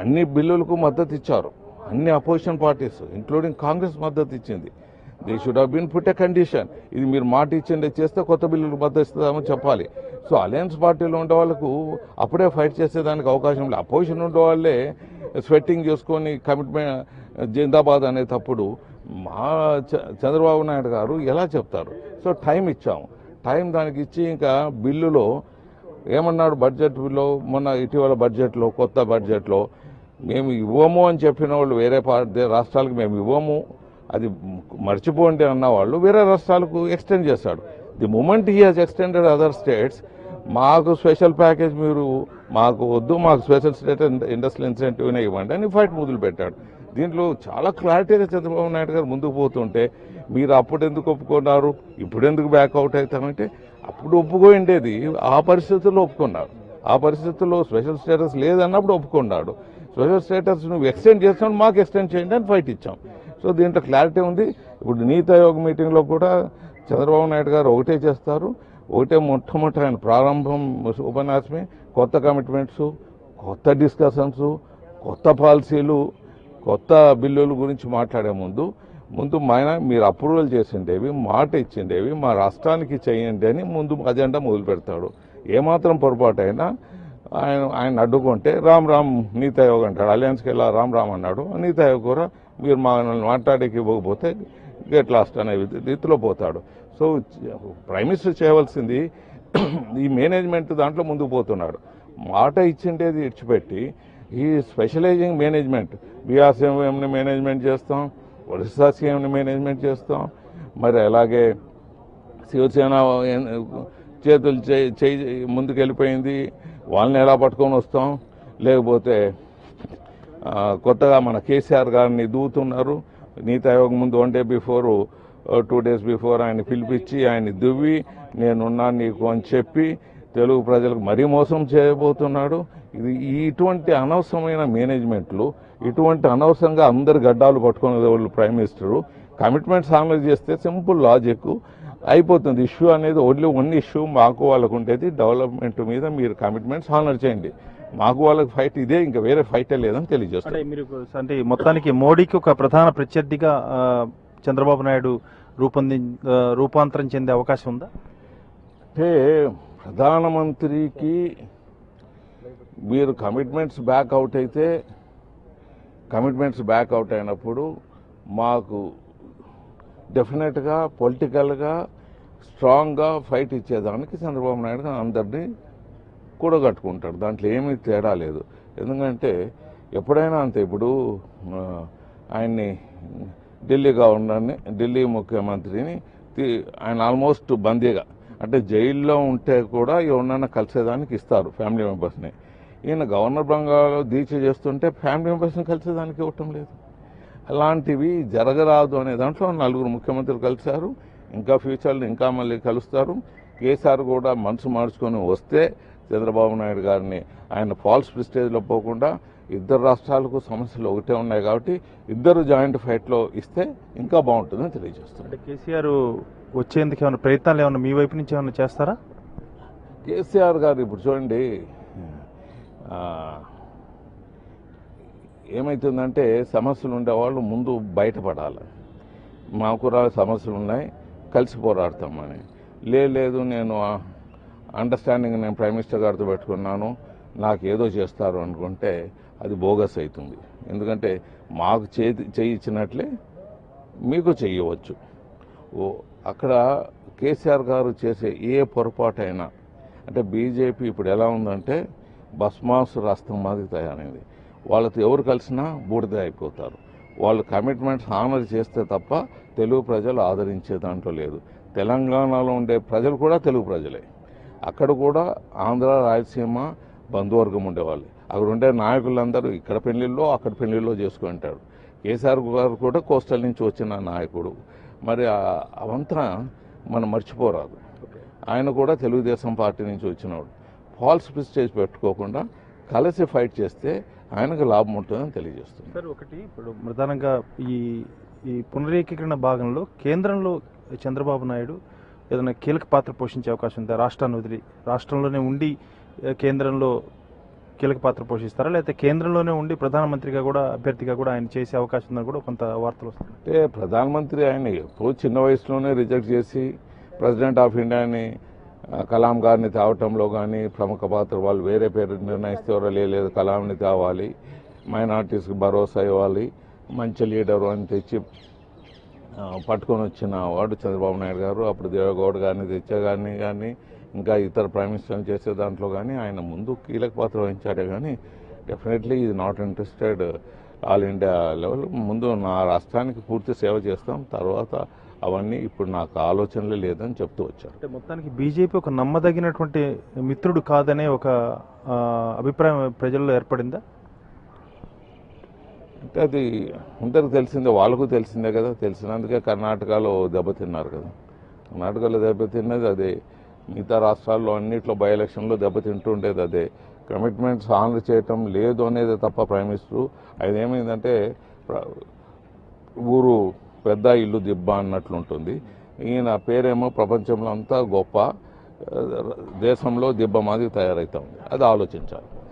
అన్ని బిల్లులకు మద్దతు ఇచ్చారు అన్ని అపోజిషన్ పార్టీస్ ఇంక్లూడింగ్ కాంగ్రెస్ మద్దతు ఇచ్చింది they should have been put a condition ఇది మీరు మాట ఇచ్చిండే చేస్తే కొత్త బిల్లులు మద్దతు ఇస్తామని చెప్పాలి సో అలయన్స్ పార్టీలో ఉండే వాళ్ళకు అప్పుడే ఫైట్ చేసేదానికి అవకాశం లేదు అపోజిషన్ ఉండే వాళ్ళే స్వెట్టింగ్ చేసుకొని కమిట్మెంట్ జిందాబాద్ అనే తప్పుడు మా చ- చంద్రబాబు నాయుడు గారు ఎలా చెప్తారు సో టైం ఇచ్చాము టైం దానికి ఇచ్చి ఇంకా బిల్లులో ఏమన్నాడు బడ్జెట్ బిల్లో మొన్న ఇటీవల బడ్జెట్లో కొత్త బడ్జెట్లో మేము ఇవ్వము అని చెప్పిన వాళ్ళు వేరే పార్టీ రాష్ట్రాలకు మేము ఇవ్వము అది మర్చిపోండి అన్న వాళ్ళు వేరే రాష్ట్రాలకు ఎక్స్టెండ్ చేశాడు the moment he has extended other states మాకు స్పెషల్ ప్యాకేజ్ మీరు మాకు వద్దు మాకు స్పెషల్ స్టేట్ ఇండస్ట్రియల్ ఇన్సెంటివ్నే ఇవ్వండి అని ఫైట్ మొదలు పెట్టాడు దీంట్లో చాలా క్లారిటీగా చంద్రబాబు నాయుడు గారు ముందుకు పోతుంటే మీరు అప్పుడు ఎందుకు ఒప్పుకున్నారు ఇప్పుడు ఎందుకు బ్యాక్అవుట్ అవుతామంటే అప్పుడు ఒప్పుకోండేది ఆ పరిస్థితుల్లో ఒప్పుకున్నారు ఆ పరిస్థితుల్లో స్పెషల్ స్టేటస్ లేదన్నప్పుడు ఒప్పుకున్నాడు స్పెషల్ స్టేటస్ నువ్వు ఎక్స్టెండ్ చేస్తాను మాకు ఎక్స్టెండ్ చేయండి అని ఫైట్ ఇచ్చాం సో దీంట్లో క్లారిటీ ఉంది ఇప్పుడు నీతి ఆయోగ్ మీటింగ్లో కూడా చంద్రబాబు నాయుడు గారు ఒకటే చేస్తారు ఒకటే మొట్టమొదటి ఆయన ప్రారంభం ఉపన్యాసమే కొత్త కమిట్మెంట్స్ కొత్త డిస్కషన్స్ కొత్త పాలసీలు కొత్త బిల్లుల గురించి మాట్లాడే ముందు ముందు ఆయన మీరు అప్రూవల్ చేసిండేవి మాట ఇచ్చిండేవి మా రాష్ట్రానికి చేయండి అని ముందు అజెండా మొదలు పెడతాడు ఏమాత్రం పొరపాటు అయినా ఆయన ఆయన అడ్డుకుంటే రామ్ రామ్ నీతి ఆయోగ్ అంటాడు అలయన్స్కి వెళ్ళా రామ్ రామ్ అన్నాడు నీతి ఆయోగ్ కూడా మీరు మా మాట్లాడేకి ఇవ్వకపోతే గెట్ లాస్ట్ అనే రీతిలో పోతాడు సో ప్రైమ్ మినిస్టర్ చేయవలసింది ఈ మేనేజ్మెంట్ దాంట్లో ముందుకు పోతున్నాడు మాట ఇచ్చిండేది ఇడిచిపెట్టి ఈ స్పెషలైజింగ్ మేనేజ్మెంట్ బీఆర్ సీఎంని మేనేజ్మెంట్ చేస్తాం ఒరిస్సా సీఎంని మేనేజ్మెంట్ చేస్తాం మరి అలాగే శివసేన ఏం- చేతులు చేయి చేయి ముందుకు వెళ్ళిపోయింది వాళ్ళని ఎలా పట్టుకొని వస్తాం లేకపోతే ఆ, కొత్తగా మన కేసీఆర్ గారిని దూతున్నారు నీతి ఆయోగ్ ముందు one day before two days before ఆయన పిలిపించి ఆయన దువ్వి నేనున్నాను నీకు అని చెప్పి తెలుగు ప్రజలకు మరీ మోసం చేయబోతున్నాడు ఇది ఈ ఇటువంటి అనవసరమైన మేనేజ్మెంట్లు ఇటువంటి అనవసరంగా అందరు గడ్డాలు పట్టుకునే వాళ్ళు ప్రైమ్ మినిస్టరు కమిట్మెంట్స్ హామర్ చేస్తే సింపుల్ లాజిక్ అయిపోతుంది ఇష్యూ అనేది ఓన్లీ వన్ ఇష్యూ మాకు వాళ్ళకు ఉండేది డెవలప్మెంట్ మీద మీరు కమిట్మెంట్స్ హానర్ చేయండి మాకు వాళ్ళకి ఫైట్ ఇదే ఇంకా వేరే ఫైటే లేదని తెలియజేస్తారు అంటే మీరు అంటే మొత్తానికి మోడీకి ఒక ప్రధాన ప్రత్యర్థిగా ఆ, చంద్రబాబు నాయుడు రూపొంది ఆ, రూపాంతరం చెందే అవకాశం ఉందా అంటే ప్రధానమంత్రికి మీరు కమిట్మెంట్స్ బ్యాక్ అవుట్ అయితే కమిట్మెంట్స్ బ్యాక్ అవుట్ అయినప్పుడు మాకు డెఫినెట్గా పొలిటికల్గా స్ట్రాంగ్గా ఫైట్ ఇచ్చేదానికి చంద్రబాబు నాయుడు గారు అందరినీ కూడగట్టుకుంటాడు దాంట్లో ఏమీ తేడా లేదు ఎందుకంటే ఎప్పుడైనా అంతే ఇప్పుడు ఆ, ఆయన్ని ఢిల్లీ గవర్నర్ని ఢిల్లీ ముఖ్యమంత్రిని తీ- ఆయన ఆల్మోస్ట్ బందీగా అంటే జైల్లో ఉంటే కూడా ఎవరినైనా కలిసేదానికి ఇస్తారు ఫ్యామిలీ మెంబర్స్ని ఈయన గవర్నర్ బంగాలో దీక్ష చేస్తుంటే ఫ్యామిలీ మెంబర్స్ని కలిసేదానికి ఇవ్వటం లేదు అలాంటివి జరగరాదు అనే దాంట్లో నలుగురు ముఖ్యమంత్రులు కలిశారు ఇంకా ఫ్యూచర్లో ఇంకా మళ్ళీ కలుస్తారు కేసీఆర్ కూడా మనసు మార్చుకొని వస్తే చంద్రబాబు నాయుడు గారిని ఆయన ఫాల్స్ ప్రిస్టేజ్లో పోకుండా ఇద్దరు రాష్ట్రాలకు సమస్యలు ఒకటే ఉన్నాయి కాబట్టి ఇద్దరు జాయింట్ ఫైట్లో ఇస్తే ఇంకా బాగుంటుందని తెలియజేస్తుంది అంటే కేసీఆర్ వచ్చేందుకు ఏమైనా ప్రయత్నాలు ఏమైనా మీ వైపు నుంచి ఏమైనా చేస్తారా కేసీఆర్ గారు ఇప్పుడు చూడండి ఆ, ఏమవుతుందంటే సమస్యలు ఉండేవాళ్ళు ముందు బయటపడాలి మాకు రా సమస్యలు ఉన్నాయి కలిసి పోరాడతామని లే లేదు నేను అండర్స్టాండింగ్ నేను ప్రైమ్ మినిస్టర్ గారితో పెట్టుకున్నాను నాకు ఏదో చేస్తారు అనుకుంటే అది బోగస్ అవుతుంది ఎందుకంటే మాకు చేతి చేయి ఇచ్చినట్లే మీకు చెయ్యవచ్చు ఓ అక్కడ కేసీఆర్ గారు చేసే ఏ పొరపాటైనా అంటే బీజేపీ ఇప్పుడు ఎలా ఉందంటే భస్మాసు రాష్ట్రం మాదిరి తయారైంది వాళ్ళతో ఎవరు కలిసినా బూడిద అయిపోతారు వాళ్ళు కమిట్మెంట్స్ హానర్ చేస్తే తప్ప తెలుగు ప్రజలు ఆదరించే దాంట్లో లేదు తెలంగాణలో ఉండే ప్రజలు కూడా తెలుగు ప్రజలే అక్కడ కూడా ఆంధ్ర రాయలసీమ బంధువర్గం ఉండేవాళ్ళు అక్కడ ఉండే నాయకులందరూ ఇక్కడ పెళ్లిళ్ళు అక్కడ పెళ్లిళ్ళు చేసుకుంటారు కేసీఆర్ గారు కూడా కోస్టల్ నుంచి వచ్చిన నాయకుడు మరి ఆ- అవంతా మనం మర్చిపోరాదు ఆయన కూడా తెలుగుదేశం పార్టీ నుంచి వచ్చినవాడు ఫాల్స్ ప్రిస్టేజ్ పెట్టుకోకుండా కలిసి ఫైట్ చేస్తే ఆయనకు లాభం ఉంటుందని తెలియజేస్తుంది సార్ ఒకటి ఇప్పుడు ప్రధానంగా ఈ ఈ పునరేకీకరణ భాగంలో కేంద్రంలో చంద్రబాబు నాయుడు ఏదైనా కీలక పాత్ర పోషించే అవకాశం ఉందా రాష్ట్రాన్ని వదిలి రాష్ట్రంలోనే ఉండి ఏ, కేంద్రంలో కీలక పాత్ర పోషిస్తారా లేకపోతే కేంద్రంలోనే ఉండి ప్రధానమంత్రిగా కూడా అభ్యర్థిగా కూడా ఆయన చేసే అవకాశం ఉందని కూడా కొంత వార్తలు వస్తున్నాయి అంటే ప్రధానమంత్రి ఆయన ఎప్పుడు చిన్న వయసులోనే రిజెక్ట్ చేసి ప్రెసిడెంట్ ఆఫ్ ఇండియాని ఆ, కలాం గారిని తేవటంలో కానీ ప్రముఖ పాత్ర వాళ్ళు వేరే పేరు నిర్ణయిస్తే ఎవరో లేదు కలాంని తేవాలి మైనార్టీస్కి భరోసా ఇవ్వాలి మంచి లీడరు అని తెచ్చి ఆ, పట్టుకొని వచ్చిన వాడు చంద్రబాబు నాయుడు గారు అప్పుడు దేవగౌడ్ గారిని తెచ్చే గారిని కానీ ఇంకా ఇతర ప్రైమ్ మినిస్టర్ చేసే దాంట్లో కానీ ఆయన ముందు కీలక పాత్ర వహించాడే కానీ డెఫినెట్లీ ఇది not interested all India level ముందు నా రాష్ట్రానికి పూర్తి సేవ చేస్తాం తర్వాత అవన్నీ ఇప్పుడు నాకు ఆలోచనలే లేదని చెప్తూ వచ్చారు అంటే మొత్తానికి బీజేపీ ఒక నమ్మదగినటువంటి మిత్రుడు కాదనే ఒక ఆ, అభిప్రాయం ప్రజల్లో ఏర్పడిందా అంటే అది అందరికి తెలిసిందే వాళ్ళకు తెలిసిందే కదా తెలిసినందుకే కర్ణాటకలో దెబ్బతిన్నారు కదా కర్ణాటకలో దెబ్బతిన్నది అదే మిగతా రాష్ట్రాల్లో అన్నిట్లో బై ఎలక్షన్లో దెబ్బతింటుండేది అదే కమిట్మెంట్స్ ఆనర్ చేయటం లేదు అనేది తప్ప ప్రైమ్ మినిస్టర్ అదేమైందంటే ప్ర- ఊరు పెద్ద ఇల్లు దిబ్బ అన్నట్లు ఉంటుంది ఈయన పేరేమో ప్రపంచంలో అంతా గొప్ప ఆ, దేశంలో దిబ్బ మాది తయారవుతా ఉంది అది ఆలోచించాలి